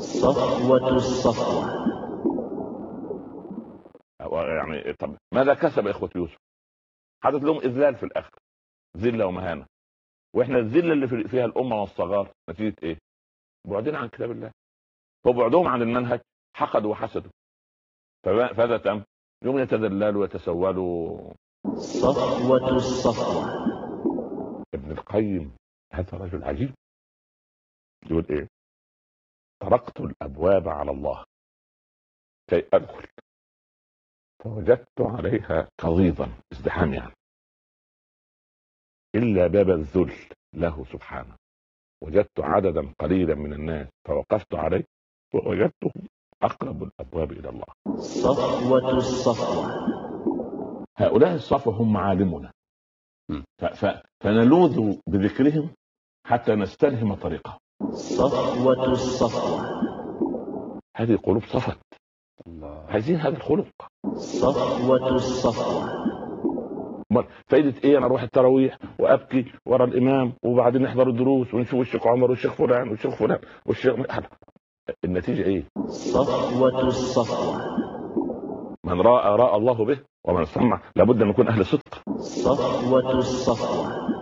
صفوة الصفوة يعني طب ماذا كسب اخوه يوسف؟ حدث لهم اذلال في الاخر ذله ومهانه واحنا الذله اللي في- فيها الامه والصغار نتيجه ايه؟ بعدين عن كتاب الله وبعدهم عن المنهج حقدوا وحسدوا فما- فماذا تم؟ يوم يتذللوا ويتسولوا صفوة الصفوة ابن القيم هذا رجل عجيب يقول ايه؟ طرقت الابواب على الله كي ادخل فوجدت عليها قضيضا ازدحام يعني الا باب الذل له سبحانه وجدت عددا قليلا من الناس فوقفت عليه ووجدتهم اقرب الابواب الى الله صفوة الصفوة هؤلاء الصفوه هم معالمنا م. ف- ف- فنلوذ بذكرهم حتى نستلهم طريقهم صفوة الصفوة هذه قلوب صفت الله عايزين هذا الخلق صفوة الصفوة أمال فايدة ايه انا اروح التراويح وابكي ورا الامام وبعدين نحضر الدروس ونشوف الشيخ عمر والشيخ فلان والشيخ فلان والشيخ النتيجة ايه؟ صفوة الصفوة من راى راى الله به ومن سمع لابد ان نكون اهل صدق صفوة الصفوة